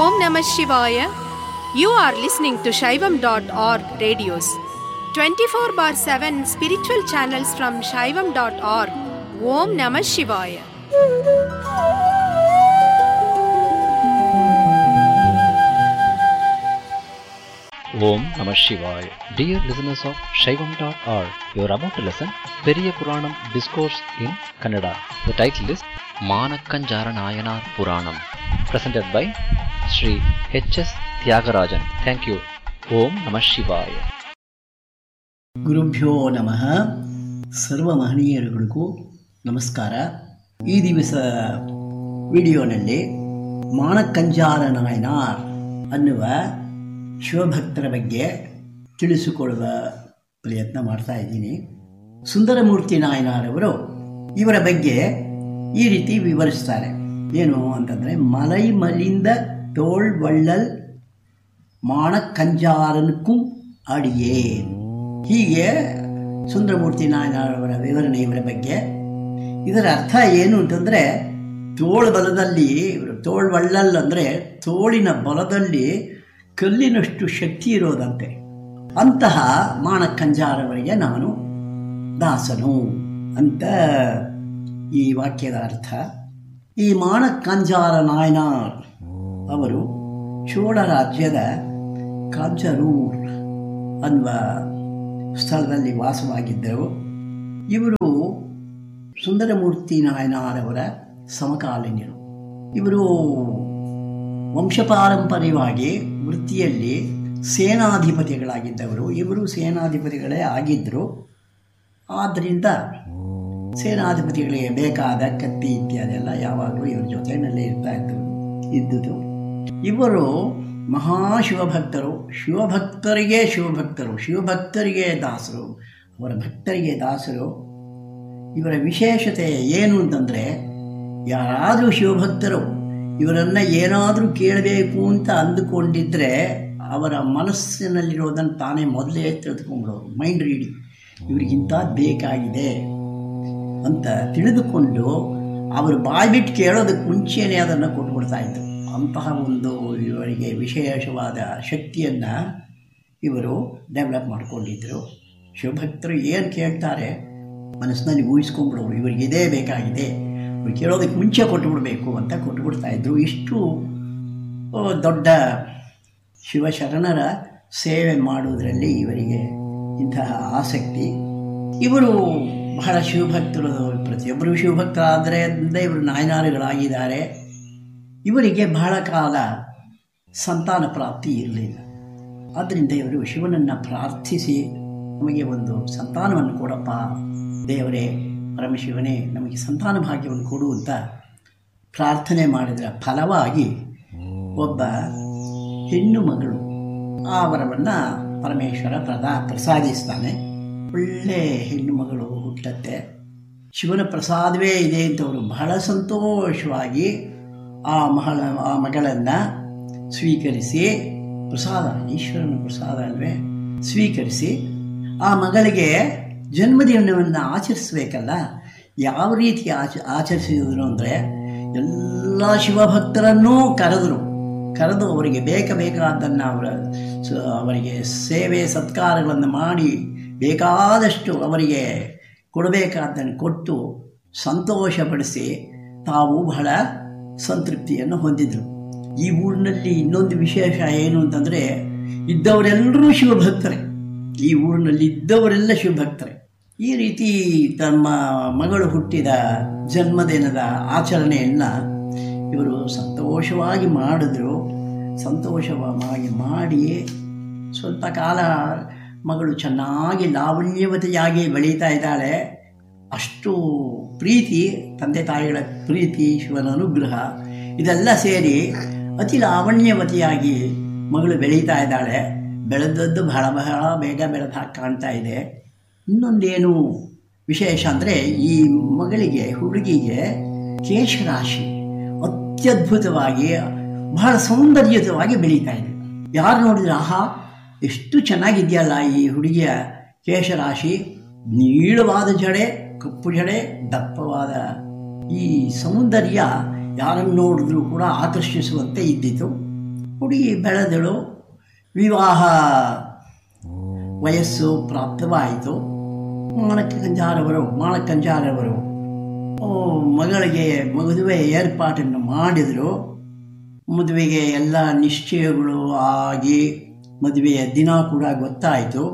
Om Namah Shivaya. You are listening to Shaivam.org radios. 24 bar 7 spiritual channels from Shaivam.org. Om Namah Shivaya. Om Namah Shivaya. Dear listeners of Shaivam.org, you are about to listen Periya Puranam Discourse in Kannada. The title is Manakkanjara Nayanar Puranam, presented by Sri H.S. Tyagarajan. Thank you. Om Namah Shivaya. ಗುರುಭ್ಯೋ ನಮಃ ಸರ್ವ ಮಹನೀಯರುಗಳಿಗೂ ನಮಸ್ಕಾರ ಈ ದಿವಸ ವಿಡಿಯೋನಲ್ಲಿ ಮಾಣಕಂಜಾರ ನಾಯನಾರ್ ಅನ್ನುವ ಶಿವಭಕ್ತರ ಬಗ್ಗೆ ತಿಳಿಸಿಕೊಳ್ಳುವ ಪ್ರಯತ್ನ ಮಾಡ್ತಾ ಇದ್ದೀನಿ ಸುಂದರಮೂರ್ತಿ ನಾಯನಾರವರು ಇವರ ಬಗ್ಗೆ ಈ ರೀತಿ ವಿವರಿಸ್ತಾರೆ ಏನು ಅಂತಂದರೆ ಮಲೈ ಮಲಿಂದ ತೋಳ್ವಳ್ಳಲ್ ಮಾಣಕಂಜಾರನಕ್ಕೂ ಅಡಿಯೇನ್ ಹೀಗೆ ಸುಂದರಮೂರ್ತಿ ನಾಯನವರ ವಿವರಣೆ ಇವರ ಬಗ್ಗೆ ಇದರ ಅರ್ಥ ಏನು ಅಂತಂದರೆ ತೋಳು ಬಲದಲ್ಲಿ ಇವರು ತೋಳ್ವಳ್ಳಲ್ ಅಂದರೆ ತೋಳಿನ ಬಲದಲ್ಲಿ ಕಲ್ಲಿನಷ್ಟು ಶಕ್ತಿ ಇರೋದಂತೆ ಅಂತಹ ಮಾಣಕಂಜಾರವರಿಗೆ ನಾನು ದಾಸನು ಅಂತ ಈ ವಾಕ್ಯದ ಅರ್ಥ ಈ ಮಾಣಕಂಜಾರ ನಾಯನಾರ್ ಅವರು ಚೋಳ ರಾಜ್ಯದ ಕಾಂಚರೂರ್ ಅನ್ನುವ ಸ್ಥಳದಲ್ಲಿ ವಾಸವಾಗಿದ್ದರು ಇವರು ಸುಂದರಮೂರ್ತಿ ನಾಯನಾರವರ ಸಮಕಾಲೀನರು ಇವರು ವಂಶಪಾರಂಪರ್ಯವಾಗಿ ವೃತ್ತಿಯಲ್ಲಿ ಸೇನಾಧಿಪತಿಗಳಾಗಿದ್ದವರು ಇವರು ಸೇನಾಧಿಪತಿಗಳೇ ಆಗಿದ್ದರು ಆದ್ದರಿಂದ ಸೇನಾಧಿಪತಿಗಳಿಗೆ ಬೇಕಾದ ಕತ್ತಿ ಇತ್ಯಾದಿ ಎಲ್ಲ ಯಾವಾಗಲೂ ಇವ್ರ ಜೊತೆಯಲ್ಲೇ ಇರ್ತಾ ಇದ್ದರು ಇದ್ದುದು ಇವರು ಮಹಾಶಿವಭಕ್ತರು ಶಿವಭಕ್ತರಿಗೆ ಶಿವಭಕ್ತರು ಶಿವಭಕ್ತರಿಗೆ ದಾಸರು ಅವರ ಭಕ್ತರಿಗೆ ದಾಸರು ಇವರ ವಿಶೇಷತೆ ಏನು ಅಂತಂದರೆ ಯಾರಾದರೂ ಶಿವಭಕ್ತರು ಇವರನ್ನು ಏನಾದರೂ ಕೇಳಬೇಕು ಅಂತ ಅಂದುಕೊಂಡಿದ್ದರೆ ಅವರ ಮನಸ್ಸಿನಲ್ಲಿರೋದನ್ನು ತಾನೇ ಮೊದಲೇ ತಿಳಿದುಕೊಂಡ್ಬಿಡೋರು ಮೈಂಡ್ ರೀಡಿಂಗ್ ಇವ್ರಿಗಿಂತ ಬೇಕಾಗಿದೆ ಅಂತ ತಿಳಿದುಕೊಂಡು ಅವರು ಬಾಯ್ಬಿಟ್ಟು ಕೇಳೋದಕ್ಕೆ ಮುಂಚೆನೇ ಅದನ್ನು ಕೊಟ್ಬಿಡ್ತಾ ಇದ್ರು ಅಂತಹ ಒಂದು ಇವರಿಗೆ ವಿಶೇಷವಾದ ಶಕ್ತಿಯನ್ನು ಇವರು ಡೆವಲಪ್ ಮಾಡಿಕೊಂಡಿದ್ದರು ಶಿವಭಕ್ತರು ಏನು ಕೇಳ್ತಾರೆ ಮನಸ್ಸಿನಲ್ಲಿ ಊಹಿಸ್ಕೊಂಡ್ಬಿಡೋರು ಇವರಿಗೆ ಇದೇ ಬೇಕಾಗಿದೆ ಇವ್ರು ಕೇಳೋದಕ್ಕೆ ಮುಂಚೆ ಕೊಟ್ಟುಬಿಡಬೇಕು ಅಂತ ಕೊಟ್ಟುಬಿಡ್ತಾ ಇದ್ರು ಇಷ್ಟು ದೊಡ್ಡ ಶಿವಶರಣರ ಸೇವೆ ಮಾಡುವುದರಲ್ಲಿ ಇವರಿಗೆ ಇಂತಹ ಆಸಕ್ತಿ ಇವರು ಬಹಳ ಶಿವಭಕ್ತರು ಪ್ರತಿಯೊಬ್ಬರು ಶಿವಭಕ್ತರಾದರೆ ಇವರು ನಾಯನಾರುಗಳಾಗಿದ್ದಾರೆ ಇವರಿಗೆ ಬಹಳ ಕಾಲ ಸಂತಾನ ಪ್ರಾಪ್ತಿ ಇರಲಿಲ್ಲ ಆದ್ದರಿಂದ ಇವರು ಶಿವನನ್ನು ಪ್ರಾರ್ಥಿಸಿ ನಮಗೆ ಒಂದು ಸಂತಾನವನ್ನು ಕೊಡಪ್ಪ ದೇವರೇ ಪರಮಶಿವನೇ ನಮಗೆ ಸಂತಾನ ಭಾಗ್ಯವನ್ನು ಕೊಡು ಅಂತ ಪ್ರಾರ್ಥನೆ ಮಾಡಿದರ ಫಲವಾಗಿ ಒಬ್ಬ ಹೆಣ್ಣು ಮಗಳು ಆ ವರವನ್ನು ಪರಮೇಶ್ವರ ಪ್ರದಾ ಪ್ರಸಾದಿಸ್ತಾನೆ ಒಳ್ಳೆ ಹೆಣ್ಣು ಮಗಳು ಹುಟ್ಟತ್ತೆ ಶಿವನ ಪ್ರಸಾದವೇ ಇದೆ ಅಂತವರು ಬಹಳ ಸಂತೋಷವಾಗಿ ಆ ಮಗಳ ಆ ಮಗಳನ್ನು ಸ್ವೀಕರಿಸಿ ಪ್ರಸಾದ ಈಶ್ವರನ ಪ್ರಸಾದ ಅಲ್ವೇ ಸ್ವೀಕರಿಸಿ ಆ ಮಗಳಿಗೆ ಜನ್ಮದಿನವನ್ನು ಆಚರಿಸಬೇಕಲ್ಲ ಯಾವ ರೀತಿ ಆಚ ಆಚರಿಸಿದ್ರು ಅಂದರೆ ಎಲ್ಲ ಶಿವಭಕ್ತರನ್ನೂ ಕರೆದರು ಕರೆದು ಅವರಿಗೆ ಬೇಕ ಬೇಕಾದ್ದನ್ನು ಅವರ ಅವರಿಗೆ ಸೇವೆ ಸತ್ಕಾರಗಳನ್ನು ಮಾಡಿ ಬೇಕಾದಷ್ಟು ಅವರಿಗೆ ಕೊಡಬೇಕಾದ್ದನ್ನು ಕೊಟ್ಟು ಸಂತೋಷಪಡಿಸಿ ತಾವು ಬಹಳ ಸಂತೃಪ್ತಿಯನ್ನು ಹೊಂದಿದರು ಈ ಊರಿನಲ್ಲಿ ಇನ್ನೊಂದು ವಿಶೇಷ ಏನು ಅಂತಂದರೆ ಇದ್ದವರೆಲ್ಲರೂ ಶಿವಭಕ್ತರೇ ಈ ಊರಿನಲ್ಲಿ ಇದ್ದವರೆಲ್ಲ ಶಿವಭಕ್ತರೇ ಈ ರೀತಿ ತಮ್ಮ ಮಗಳು ಹುಟ್ಟಿದ ಜನ್ಮದಿನದ ಆಚರಣೆಯನ್ನು ಇವರು ಸಂತೋಷವಾಗಿ ಮಾಡಿದ್ರು ಸಂತೋಷವಾಗಿ ಮಾಡಿ ಸ್ವಲ್ಪ ಕಾಲ ಮಗಳು ಚೆನ್ನಾಗಿ ಲಾವಣ್ಯವತಿಯಾಗಿ ಬೆಳೀತಾ ಇದ್ದಾಳೆ ಅಷ್ಟು ಪ್ರೀತಿ ತಂದೆ ತಾಯಿಗಳ ಪ್ರೀತಿ ಶಿವನ ಅನುಗ್ರಹ ಇದೆಲ್ಲ ಸೇರಿ ಅತಿ ಲಾವಣ್ಯವತಿಯಾಗಿ ಮಗಳು ಬೆಳೀತಾ ಇದ್ದಾಳೆ ಬೆಳೆದದ್ದು ಬಹಳ ಬಹಳ ಬೇಗ ಬೆಳೆದ ಹಾಗೆ ಕಾಣ್ತಾ ಇದೆ ಇನ್ನೊಂದೇನು ವಿಶೇಷ ಅಂದರೆ ಈ ಮಗಳಿಗೆ ಹುಡುಗಿಗೆ ಕೇಶರಾಶಿ ಅತ್ಯದ್ಭುತವಾಗಿ ಬಹಳ ಸೌಂದರ್ಯಯುತವಾಗಿ ಬೆಳೀತಾ ಇದೆ ಯಾರು ನೋಡಿದ್ರೆ ಆಹಾ ಎಷ್ಟು ಚೆನ್ನಾಗಿದೆಯಲ್ಲ ಈ ಹುಡುಗಿಯ ಕೇಶರಾಶಿ ನೀಳವಾದ ಜಡೆ ಕಪ್ಪು ಜಡೆ ದಪ್ಪವಾದ ಈ ಸೌಂದರ್ಯ ಯಾರನ್ನು ನೋಡಿದ್ರೂ ಕೂಡ ಆಕರ್ಷಿಸುವಂತೆ ಇದ್ದಿತು ಹುಡುಗಿ ಬೆಳೆದಳು ವಿವಾಹ ವಯಸ್ಸು ಪ್ರಾಪ್ತವಾಯಿತು ಮಾಣಕಂಜಾರವರು ಮಾಣಕಂಜಾರವರು ಓ, ಮಗಳಿಗೆ ಮದುವೆ ಏರ್ಪಾಟನ್ನು ಮಾಡಿದರು ಮದುವೆಗೆ ಎಲ್ಲ ನಿಶ್ಚಯಗಳು ಆಗಿ ಮದುವೆಯ ದಿನ ಕೂಡ ಗೊತ್ತಾಯಿತು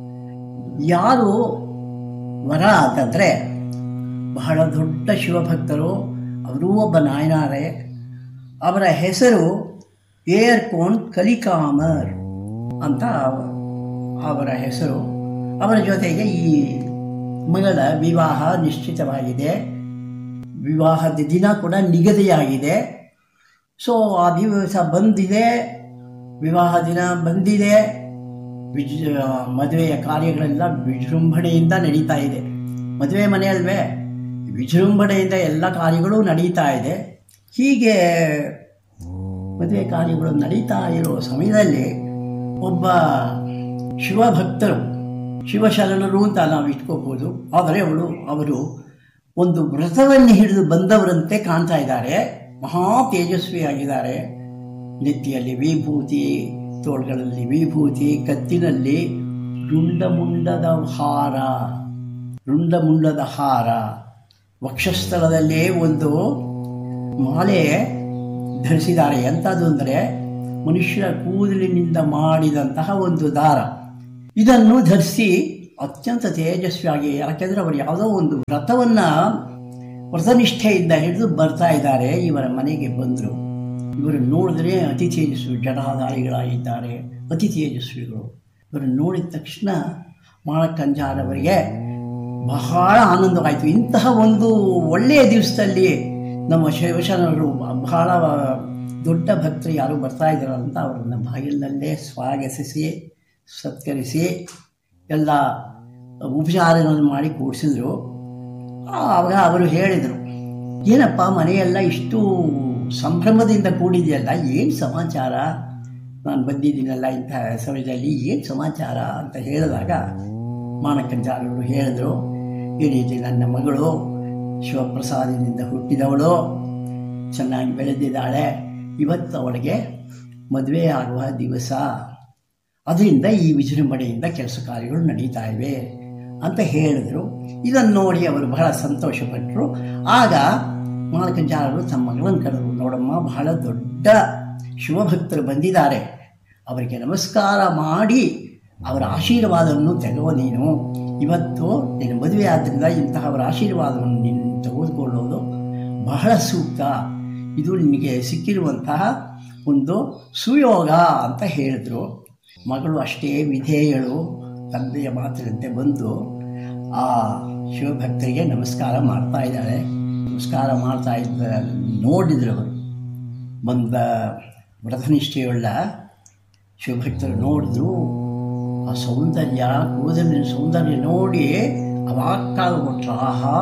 ಯಾರು ವರ ಅಂತಂದರೆ ಬಹಳ ದೊಡ್ಡ ಶಿವಭಕ್ತರು ಅವರೂ ಒಬ್ಬ ನಾಯನಾರೆ ಅವರ ಹೆಸರು ಏರ್ಕೋನ್ ಕಲಿಕಾಮರ್ ಅಂತ ಅವರ ಹೆಸರು ಅವರ ಜೊತೆಗೆ ಈ ಮಗಳ ವಿವಾಹ ನಿಶ್ಚಿತವಾಗಿದೆ ವಿವಾಹದ ದಿನ ಕೂಡ ನಿಗದಿಯಾಗಿದೆ ಸೊ ಆ ದಿವಸ ಬಂದಿದೆ ವಿವಾಹ ದಿನ ಬಂದಿದೆ ವಿಜ್ ಮದುವೆಯ ಕಾರ್ಯಗಳೆಲ್ಲ ವಿಜೃಂಭಣೆಯಿಂದ ನಡೀತಾ ಇದೆ ಮದುವೆ ಮನೆಯಲ್ವೇ ವಿಜೃಂಭಣೆಯಿಂದ ಎಲ್ಲ ಕಾರ್ಯಗಳು ನಡೀತಾ ಇದೆ ಹೀಗೆ ಮದುವೆ ಕಾರ್ಯಗಳು ನಡೀತಾ ಇರೋ ಸಮಯದಲ್ಲಿ ಒಬ್ಬ ಶಿವಭಕ್ತರು ಶಿವಶರಣರು ಅಂತ ನಾವು ಇಟ್ಕೋಬೋದು ಆದರೆ ಅವಳು ಅವರು ಒಂದು ವ್ರತವನ್ನು ಹಿಡಿದು ಬಂದವರಂತೆ ಕಾಣ್ತಾ ಇದ್ದಾರೆ ಮಹಾ ತೇಜಸ್ವಿಯಾಗಿದ್ದಾರೆ ನೆತ್ತಿಯಲ್ಲಿ ವಿಭೂತಿ ತೋಳ್ಗಳಲ್ಲಿ ವಿಭೂತಿ ಕತ್ತಿನಲ್ಲಿ ರುಂಡಮುಂಡದ ಹಾರ ರುಂಡಮುಂಡದ ಹಾರ ವಕ್ಷಸ್ಥಳದಲ್ಲಿ ಒಂದು ಮಾಲೆ ಧರಿಸಿದ್ದಾರೆ ಎಂಥದ್ದು ಅಂದರೆ ಮನುಷ್ಯ ಕೂದಲಿನಿಂದ ಮಾಡಿದಂತಹ ಒಂದು ದಾರ ಇದನ್ನು ಧರಿಸಿ ಅತ್ಯಂತ ತೇಜಸ್ವಿಯಾಗಿ ಯಾಕೆಂದರೆ ಅವರು ಯಾವುದೋ ಒಂದು ವ್ರತವನ್ನು ವ್ರತನಿಷ್ಠೆಯಿಂದ ಹಿಡಿದು ಬರ್ತಾ ಇದ್ದಾರೆ ಇವರ ಮನೆಗೆ ಬಂದರು ಇವರು ನೋಡಿದ್ರೆ ಅತಿ ತೇಜಸ್ವಿ ಜಡಾಧಾರಿಗಳಾಗಿದ್ದಾರೆ ಅತಿ ತೇಜಸ್ವಿಗಳು ಇವರನ್ನು ನೋಡಿದ ತಕ್ಷಣ ಮಾಳಕಂಜಾರವರಿಗೆ ಬಹಳ ಆನಂದವಾಯಿತು ಇಂತಹ ಒಂದು ಒಳ್ಳೆಯ ದಿವಸದಲ್ಲಿ ನಮ್ಮ ಶಿವಶರಣರು ಬಹಳ ದೊಡ್ಡ ಭಕ್ತರು ಯಾರು ಬರ್ತಾ ಇದ್ದಾರೆ ಅಂತ ಅವರನ್ನು ಬಾಗಿಲಿನಲ್ಲೇ ಸ್ವಾಗತಿಸಿ ಸತ್ಕರಿಸಿ ಎಲ್ಲ ಉಪಚಾರಗಳನ್ನು ಮಾಡಿ ಕೂಡಿಸಿದ್ರು ಆವಾಗ ಅವರು ಹೇಳಿದರು ಏನಪ್ಪ ಮನೆಯೆಲ್ಲ ಇಷ್ಟು ಸಂಭ್ರಮದಿಂದ ಕೂಡಿದೆಯಲ್ಲ ಏನು ಸಮಾಚಾರ ನಾನು ಬಂದಿದ್ದೀನಲ್ಲ ಇಂಥ ಸಮಯದಲ್ಲಿ ಏನು ಸಮಾಚಾರ ಅಂತ ಹೇಳಿದಾಗ ಮಾನಕಂಚಾರರು ಹೇಳಿದರು ಈ ರೀತಿ ನನ್ನ ಮಗಳು ಶಿವಪ್ರಸಾದದಿಂದ ಹುಟ್ಟಿದವಳು ಚೆನ್ನಾಗಿ ಬೆಳೆದಿದ್ದಾಳೆ ಇವತ್ತು ಅವಳಿಗೆ ಮದುವೆ ಆಗುವ ದಿವಸ ಅದರಿಂದ ಈ ವಿಜೃಂಭಣೆಯಿಂದ ಕೆಲಸ ಕಾರ್ಯಗಳು ನಡೀತಾ ಇವೆ ಅಂತ ಹೇಳಿದರು ಇದನ್ನು ನೋಡಿ ಅವರು ಬಹಳ ಸಂತೋಷಪಟ್ಟರು ಆಗ ಮಾಲಕಂಜಾರರು ತಮ್ಮ ಮಗಳನ್ನು ಕರೆದರು ನೋಡಮ್ಮ ಬಹಳ ದೊಡ್ಡ ಶಿವಭಕ್ತರು ಬಂದಿದ್ದಾರೆ ಅವರಿಗೆ ನಮಸ್ಕಾರ ಮಾಡಿ ಅವರ ಆಶೀರ್ವಾದವನ್ನು ತೆಗೆವ ನೀನು ಇವತ್ತು ನಿನ್ನ ಮದುವೆ ಆದ್ದರಿಂದ ಇಂತಹವರ ಆಶೀರ್ವಾದವನ್ನು ನೀನು ತೆಗೆದುಕೊಳ್ಳೋದು ಬಹಳ ಸೂಕ್ತ ಇದು ನಿನಗೆ ಸಿಕ್ಕಿರುವಂತಹ ಒಂದು ಸುಯೋಗ ಅಂತ ಹೇಳಿದ್ರು ಮಗಳು ಅಷ್ಟೇ ವಿಧೇಯಳು ತಂದೆಯ ಮಾತಿನಂತೆ ಬಂದು ಆ ಶಿವಭಕ್ತರಿಗೆ ನಮಸ್ಕಾರ ಮಾಡ್ತಾ ಇದ್ದಾಳೆ ನಮಸ್ಕಾರ ಮಾಡ್ತಾ ಇದ್ದ ನೋಡಿದ್ರು ಅವರು ಬಂದ ವ್ರತನಿಷ್ಠೆಯುಳ್ಳ ಶಿವಭಕ್ತರು ನೋಡಿದ್ರು ಆ ಸೌಂದರ್ಯ ಕೂದಲಿನ ಸೌಂದರ್ಯ ನೋಡಿ ಅವಾಕ್ಕಾಗ್ಬಿಟ್ರು ಆಹಾ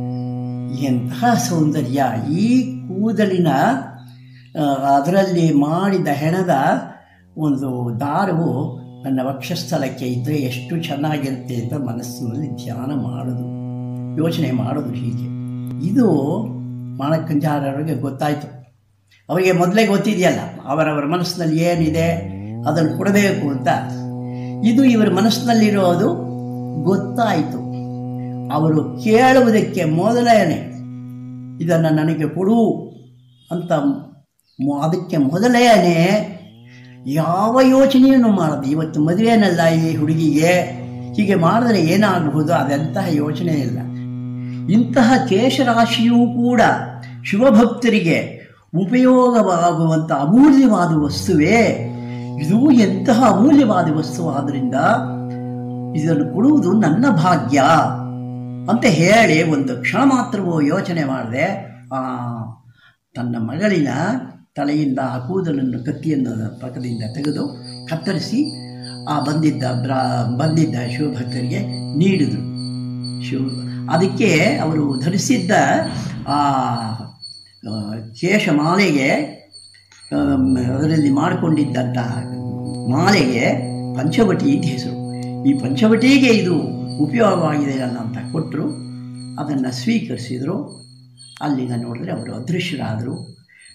ಎಂತಹ ಸೌಂದರ್ಯ ಈ ಕೂದಲಿನ ಆ, ಅದರಲ್ಲಿ ಮಾಡಿದ ಹೆಣದ ಒಂದು ದಾರವು ನನ್ನ ವಕ್ಷಸ್ಥಳಕ್ಕೆ ಇದ್ದರೆ ಎಷ್ಟು ಚೆನ್ನಾಗಿರುತ್ತೆ ಅಂತ ಮನಸ್ಸಿನಲ್ಲಿ ಧ್ಯಾನ ಮಾಡೋದು ಯೋಚನೆ ಮಾಡೋದು ಹೀಗೆ ಇದು ಮಾಣಕಂಜಾರರಿಗೆ ಗೊತ್ತಾಯಿತು ಅವರಿಗೆ ಮೊದಲೇ ಗೊತ್ತಿದೆಯಲ್ಲ ಅವರವರ ಮನಸ್ಸಿನಲ್ಲಿ ಏನಿದೆ ಅದನ್ನು ಕೊಡಬೇಕು ಅಂತ ಇದು ಇವರ ಮನಸ್ಸಿನಲ್ಲಿರೋದು ಗೊತ್ತಾಯಿತು ಅವರು ಕೇಳುವುದಕ್ಕೆ ಮೊದಲೇನೆ ಇದನ್ನು ನನಗೆ ಕೊಡು ಅಂತ ಮೊ- ಅದಕ್ಕೆ ಮೊದಲೇನೆ ಯಾವ ಯೋಚನೆಯನ್ನು ಮಾಡದು ಇವತ್ತು ಮದುವೆನಲ್ಲ ಈ ಹುಡುಗಿಗೆ ಹೀಗೆ ಮಾಡಿದ್ರೆ ಏನಾಗಬಹುದು ಅದೆಂತಹ ಯೋಚನೆ ಇಲ್ಲ ಇಂತಹ ಕೇಶರಾಶಿಯೂ ಕೂಡ ಶಿವಭಕ್ತರಿಗೆ ಉಪಯೋಗವಾಗುವಂಥ ಅಮೂಲ್ಯವಾದ ವಸ್ತುವೇ ಇದು ಎಂತಹ ಅಮೂಲ್ಯವಾದ ವಸ್ತು ಆದ್ದರಿಂದ ಇದನ್ನು ಕೊಡುವುದು ನನ್ನ ಭಾಗ್ಯ ಅಂತ ಹೇಳಿ ಒಂದು ಕ್ಷಣ ಮಾತ್ರವೂ ಯೋಚನೆ ಮಾಡದೆ ಆ ತನ್ನ ಮಗಳಿನ ತಲೆಯಿಂದ ಆ ಕೂದಲನ್ನು ಕತ್ತಿಯನ್ನು ಪಕ್ಕದಿಂದ ತೆಗೆದು ಕತ್ತರಿಸಿ ಆ ಬಂದಿದ್ದ ಬ್ರಾ ಬಂದಿದ್ದ ಶಿವಭಕ್ತರಿಗೆ ನೀಡಿದರು ಶಿವ ಅದಕ್ಕೆ ಅವರು ಧರಿಸಿದ್ದ ಆ ಆ, ಕೇಶಮಾಲೆಗೆ ಆಮ್, ಅದರಲ್ಲಿ ಮಾಡಿಕೊಂಡಿದ್ದಂತಹ ಮಾಲೆಗೆ ಪಂಚವಟಿ ಅಂತ ಹೆಸರು ಈ ಪಂಚವಟಿಗೆ ಇದು ಉಪಯೋಗವಾಗಿದೆ ಅಂತ ಕೊಟ್ಟರು ಅದನ್ನು ಸ್ವೀಕರಿಸಿದರು ಅಲ್ಲಿಂದ ನೋಡಿದ್ರೆ ಅವರು ಅದೃಶ್ಯರಾದರು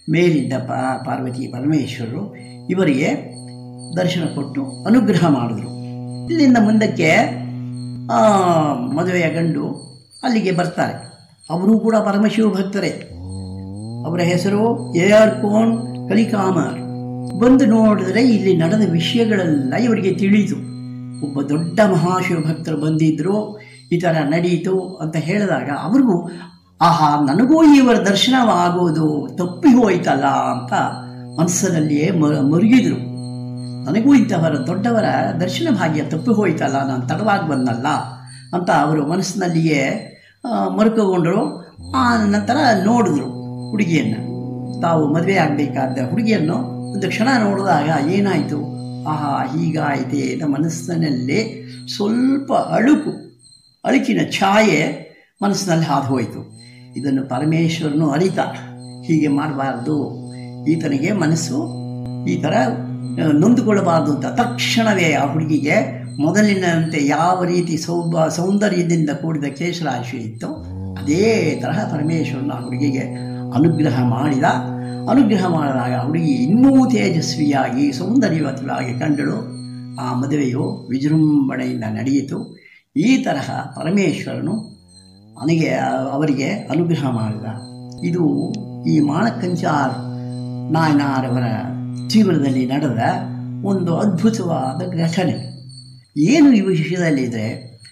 ಮೇಲಿದ್ದ ಪ ಪಾರ್ವತಿ ಪರಮೇಶ್ವರರು ಇವರಿಗೆ ದರ್ಶನ ಕೊಟ್ಟು ಅನುಗ್ರಹ ಮಾಡಿದ್ರು ಇಲ್ಲಿಂದ ಮುಂದಕ್ಕೆ ಆ, ಮದುವೆಯ ಗಂಡು ಅಲ್ಲಿಗೆ ಬರ್ತಾರೆ ಅವರು ಕೂಡ ಪರಮಶಿವ ಭಕ್ತರೇ ಅವರ ಹೆಸರು ಎ ಆರ್ ಕೋನ್ ಕಲಿಕಾಮರ್ ಬಂದು ನೋಡಿದ್ರೆ ಇಲ್ಲಿ ನಡೆದ ವಿಷಯಗಳೆಲ್ಲ ಇವರಿಗೆ ತಿಳಿಯಿತು ಒಬ್ಬ ದೊಡ್ಡ ಮಹಾಶಿವ ಭಕ್ತರು ಬಂದಿದ್ರು ಈ ಥರ ನಡೀತು ಅಂತ ಹೇಳಿದಾಗ ಅವ್ರಿಗೂ ಆಹಾ ನನಗೂ ಇವರ ದರ್ಶನವಾಗೋದು ತಪ್ಪಿ ಹೋಯ್ತಲ್ಲ ಅಂತ ಮನಸ್ಸಿನಲ್ಲಿಯೇ ಮ ಮರುಗಿದ್ರು ನನಗೂ ಇಂಥವರ ದೊಡ್ಡವರ ದರ್ಶನ ಭಾಗ್ಯ ತಪ್ಪಿ ಹೋಯ್ತಲ್ಲ ನಾನು ತಡವಾಗಿ ಬಂದಲ್ಲ ಅಂತ ಅವರು ಮನಸ್ಸಿನಲ್ಲಿಯೇ ಆ, ಮರುಕಗೊಂಡರು ಆ ನಂತರ ನೋಡಿದ್ರು ಹುಡುಗಿಯನ್ನು ತಾವು ಮದುವೆ ಆಗಬೇಕಾದ ಹುಡುಗಿಯನ್ನು ಒಂದು ಕ್ಷಣ ನೋಡಿದಾಗ ಏನಾಯಿತು ಆಹಾ ಹೀಗಾಯಿತೆ ನಮ್ಮ ಮನಸ್ಸಿನಲ್ಲಿ ಸ್ವಲ್ಪ ಅಳುಕು ಅಳುಕಿನ ಛಾಯೆ ಮನಸ್ಸಿನಲ್ಲಿ ಹಾದು ಹೋಯಿತು ಇದನ್ನು ಪರಮೇಶ್ವರನು ಅರಿತ ಹೀಗೆ ಮಾಡಬಾರ್ದು ಈತನಿಗೆ ಮನಸ್ಸು ಈ ಥರ ಆ, ನೊಂದುಕೊಳ್ಳಬಾರ್ದು ಅಂತ ತಕ್ಷಣವೇ ಆ ಹುಡುಗಿಗೆ ಮೊದಲಿನಂತೆ ಯಾವ ರೀತಿ ಸೌಭ ಸೌಂದರ್ಯದಿಂದ ಕೂಡಿದ ಕೇಶರಾಶಿ ಇತ್ತು ಅದೇ ತರಹ ಪರಮೇಶ್ವರನ ಆ ಹುಡುಗಿಗೆ ಅನುಗ್ರಹ ಮಾಡಿದ ಅನುಗ್ರಹ ಮಾಡಿದಾಗ ಆ ಹುಡುಗಿ ಇನ್ನೂ ತೇಜಸ್ವಿಯಾಗಿ ಸೌಂದರ್ಯವತಿಯಾಗಿ ಕಂಡಳು ಆ ಮದುವೆಯು ವಿಜೃಂಭಣೆಯಿಂದ ನಡೆಯಿತು ಈ ತರಹ ಪರಮೇಶ್ವರನು ನನಗೆ ಅವರಿಗೆ ಅನುಗ್ರಹ ಮಾಡಿದ ಇದು ಈ ಮಾಣಕಂಚಾರ್ ನಾಯನಾರವರ ಜೀವನದಲ್ಲಿ ನಡೆದ ಒಂದು ಅದ್ಭುತವಾದ ಘಟನೆ ಏನು ಈ ವಿಷಯದಲ್ಲಿ ಇದೆ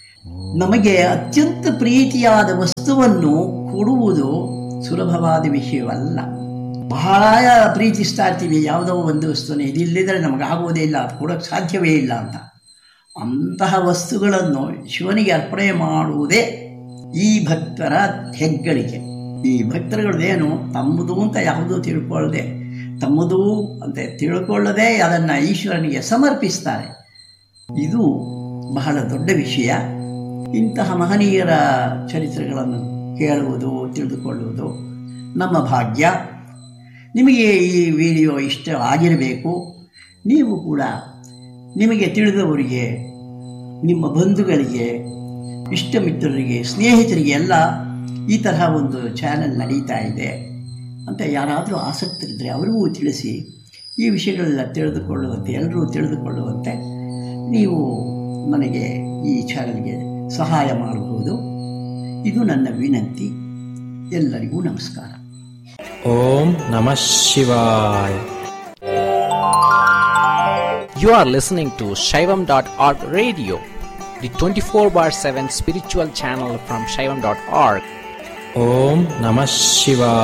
ನಮಗೆ ಅತ್ಯಂತ ಪ್ರೀತಿಯಾದ ವಸ್ತುವನ್ನು ಕೊಡುವುದು ಸುಲಭವಾದ ವಿಷಯವಲ್ಲ ಬಹಳ ಪ್ರೀತಿಸ್ತಾ ಇರ್ತೀವಿ ಯಾವುದೋ ಒಂದು ವಸ್ತುನೇ ಇದಿಲ್ಲದಿದ್ದರೆ ನಮಗೆ ಆಗೋದೇ ಇಲ್ಲ ಅದು ಕೊಡೋಕ್ಕೆ ಸಾಧ್ಯವೇ ಇಲ್ಲ ಅಂತ ಅಂತಹ ವಸ್ತುಗಳನ್ನು ಶಿವನಿಗೆ ಅರ್ಪಣೆ ಮಾಡುವುದೇ ಈ ಭಕ್ತರ ಹೆಗ್ಗಳಿಕೆ ಈ ಭಕ್ತರುಗಳದೇನು ತಮ್ಮದು ಅಂತ ಯಾವುದೂ ತಿಳ್ಕೊಳ್ಳದೆ ತಮ್ಮದು ಅಂತ ತಿಳ್ಕೊಳ್ಳದೆ ಅದನ್ನು ಈಶ್ವರನಿಗೆ ಸಮರ್ಪಿಸ್ತಾರೆ ಇದು ಬಹಳ ದೊಡ್ಡ ವಿಷಯ ಇಂತಹ ಮಹನೀಯರ ಚರಿತ್ರೆಗಳನ್ನು ಕೇಳುವುದು ತಿಳಿದುಕೊಳ್ಳುವುದು ನಮ್ಮ ಭಾಗ್ಯ ನಿಮಗೆ ಈ ವಿಡಿಯೋ ಇಷ್ಟ ಆಗಿರಬೇಕು ನೀವು ಕೂಡ ನಿಮಗೆ ತಿಳಿದವರಿಗೆ ನಿಮ್ಮ ಬಂಧುಗಳಿಗೆ ಇಷ್ಟ ಮಿತ್ರರಿಗೆ ಸ್ನೇಹಿತರಿಗೆ ಎಲ್ಲ ಈ ತರಹ ಒಂದು ಚಾನೆಲ್ ನಡೀತಾ ಇದೆ ಅಂತ ಯಾರಾದರೂ ಆಸಕ್ತರಿದ್ದರೆ ಅವರಿಗೂ ತಿಳಿಸಿ ಈ ವಿಷಯಗಳೆಲ್ಲ ತಿಳಿದುಕೊಳ್ಳುವಂತೆ ಎಲ್ಲರೂ ತಿಳಿದುಕೊಳ್ಳುವಂತೆ ನೀವು ನನಗೆ ಈ ಚಾನೆಲ್ಗೆ ಸಹಾಯ ಮಾಡಬಹುದು ಇದು ನನ್ನ ವಿನಂತಿ ಎಲ್ಲರಿಗೂ ನಮಸ್ಕಾರ ಓಂ ನಮಃ ಶಿವಾಯ You are listening to Shaivam.org radio, the 24 bar 7 spiritual channel from Shaivam.org. ಓಂ ನಮಃ ಶಿವಾಯ